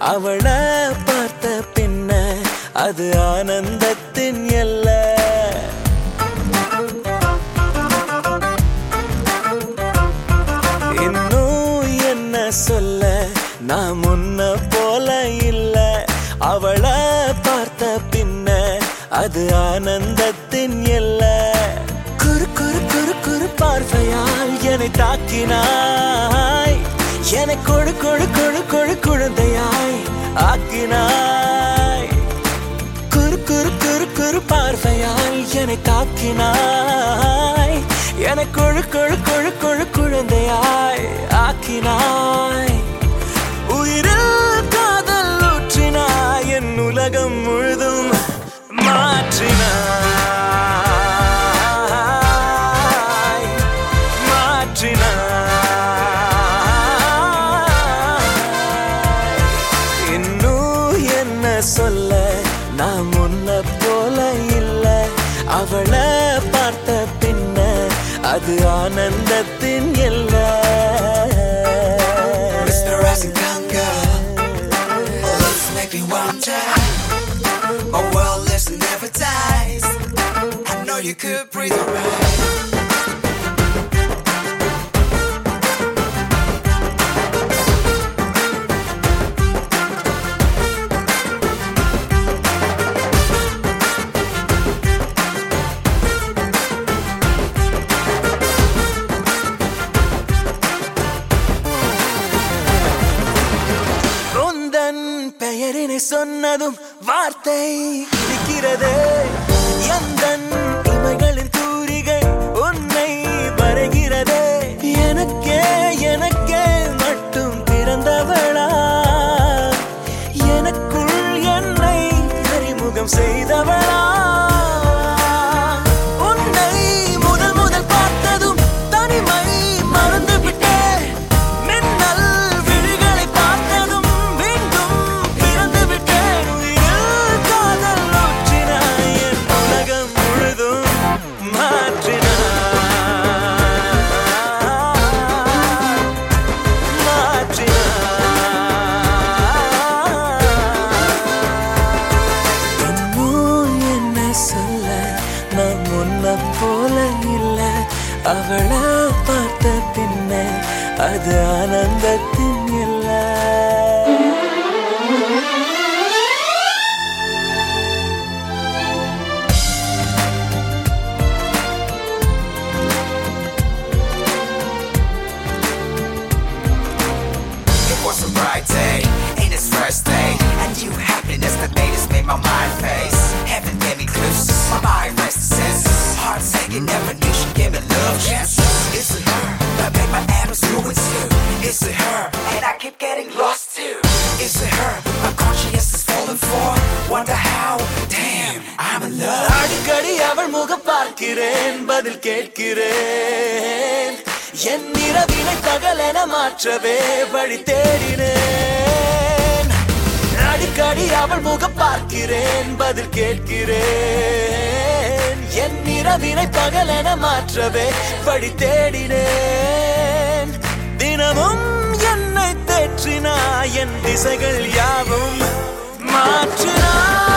அவளை பார்த்த பின்ன அது ஆனந்தத்தின் எல்லை இன்னும் என்ன சொல்ல நான் முன்ன போல இல்ல அவளை பார்த்த பின்ன அது ஆனந்தத்தின் எல்ல குறு குறு குறு குறு பார்வையால் என்னை தாக்கினாய் என்னை கொழு கொழு கொழு கொழு குழந்தையாய் ஆக்கினாய் குறு குறு குறு குறு பார்வையால் என்னை தாக்கினாய் என கொழு கொழு கொழு கொழு குழந்தையாய் ஆக்கினாய் உயிரில் காதல் ஊற்றினாய் என் உலகம் முழுதும் மாற்றினாய் மாற்றினாய் இன்னும் என்ன சொல்ல நான் முன்ன போல இல்ல அவளை பார்த்த பின்ன அது ஆனந்தத்தின் எல்ல Mr. Rasinganga, looks make me wonder. My world lives and never dies. I know you could breathe alright. உந்தன் பெயரினை சொன்னதும் வார்த்தை இருக்கிறதே எந்தன் இமைகளின் தூரிகை உன்னை வரைகிறதே எனக்கே எனக்கே மட்டும் பிறந்தவளா எனக்குள் என்னை அறிமுகம் செய்தவளா உன்னை முதல் முதல் பார்த்ததும் தனிமை மறந்து விட்டேன் மின்னல் விழிகளை பார்த்ததும் மீண்டும் பிறந்து விட்டேன் உயிரில் காதல் ஊற்றினாய் என் உலகம் முழுதும் மாற்றினாய் மாற்றினாய் இன்னும் என்ன சொல்ல நான் முன்ன போல இல்ல அவளை பார்த்த பின்ன அது ஆனந்தத்தின் இல்லை It was a bright day, in its first day. And you happiness that made us make my mind face. Heaven gave me clues, my mind rested senses. Heart saying never knew she gave me love chances. Is it her that made my atoms ruin too? Is it her? And I keep getting lost too. Is it her? My conscience is falling for. Wonder how? Damn, I'm in love. அடிக்கடி அவள் முகம் பார்க்கிறேன் பதில் கேட்கிறேன் என் இரவினை பகலென மாற்றவே வழி தேடினேன் அடிக்கடி அவள் முகம் பார்க்கிறேன் பதில் கேட்கிறேன் என் இரவினை பகலென மாற்றவே வழி தேடினேன் தினமும் என்னை தேற்றினாய் என் திசைகள் யாவும் மாற்றினாய்